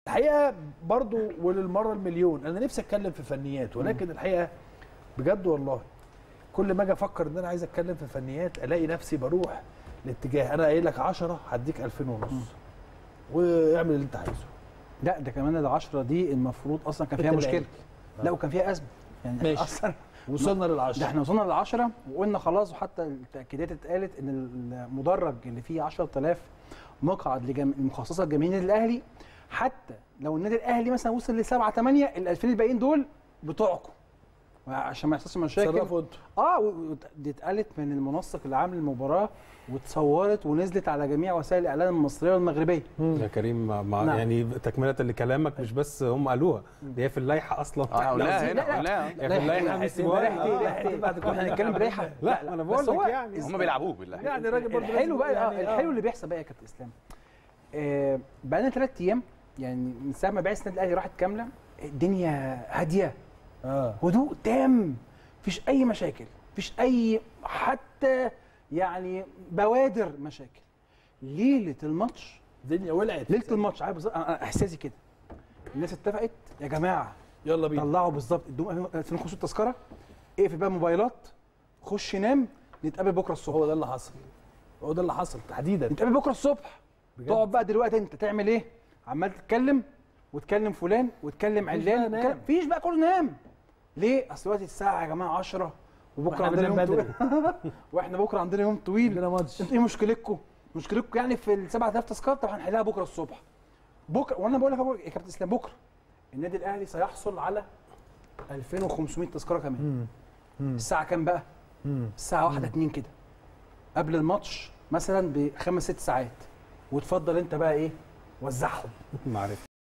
الحقيقه برضو وللمره المليون انا نفسي اتكلم في فنيات ولكن الحقيقه بجد والله كل ما اجي افكر ان انا عايز اتكلم في فنيات الاقي نفسي بروح لاتجاه انا قايل لك 10 هديك 2000 ونص واعمل اللي انت عايزه لا ده كمان ال 10 دي المفروض اصلا كان فيها أنت مشكله اللي لا وكان فيها ازمه يعني ماشي. اصلا وصلنا ده للعشرة احنا وصلنا لل 10 وقلنا خلاص وحتى التاكيدات اتقالت ان المدرج اللي فيه 10000 مقعد لجم... مخصصه لجماهير النادي الاهلي حتى لو النادي الاهلي مثلا وصل ل 7 8 ال 2000 الباقيين دول بتوعكم عشان ما يحصلش مشاكل تصرفوا انتوا اه و- و- دي اتقالت من المنسق اللي عامل المباراه واتصورت ونزلت على جميع وسائل الاعلام المصريه والمغربيه يا كريم مع مع نعم. يعني تكمله لكلامك مش بس هم قالوها دي هي في اللائحه اصلا اه لا لا، هنا لا. قلناها هي في اللائحه بيسيبوها ريحه ايه لنا. ريحه ايه بعد كده احنا هنتكلم بريحه لا انا بقول بس هو لك يعني هم بيلعبوه بالله يعني الراجل برضه الحلو لازم بقى يعني يعني الحلو اللي بيحصل بقى يا كابتن اسلام آه بقى لنا ثلاث ايام يعني من ساعه ما بعث النادي الاهلي راحت كامله الدنيا هاديه اه هدوء تام مفيش اي مشاكل مفيش اي حتى يعني بوادر مشاكل ليله الماتش الدنيا ولعت ليله الماتش عارف بالظبط أنا- أنا احساسي كده الناس اتفقت يا جماعه يلا بينا طلعوا بالظبط ادوهم 2500 تذكره اقفل بقى موبايلات خش نام نتقابل بكره الصبح هو ده اللي حصل هو ده اللي حصل تحديدا نتقابل بكره الصبح بجد. تقعد بقى دلوقتي انت تعمل ايه عمال تتكلم وتكلم فلان وتكلم مفيش علان بقى وتكلم- نام. مفيش بقى كله نام ليه اصل دلوقتي الساعه يا جماعه 10 وبكره واحنا عندنا يوم بننام طويل واحنا بكره عندنا يوم طويل عندنا ماتش انت ايه مشكلتكم مشكلتكم يعني في ال 7000 تذكره طب هنحلها بكره الصبح بكره وانا بقول لك أهو يا كابتن اسلام بكره النادي الاهلي سيحصل على 2500 تذكره كمان الساعه كام بقى الساعه 1 2 كده قبل الماتش مثلا بخمس ست ساعات وتفضل انت بقى ايه وزعهم معرفة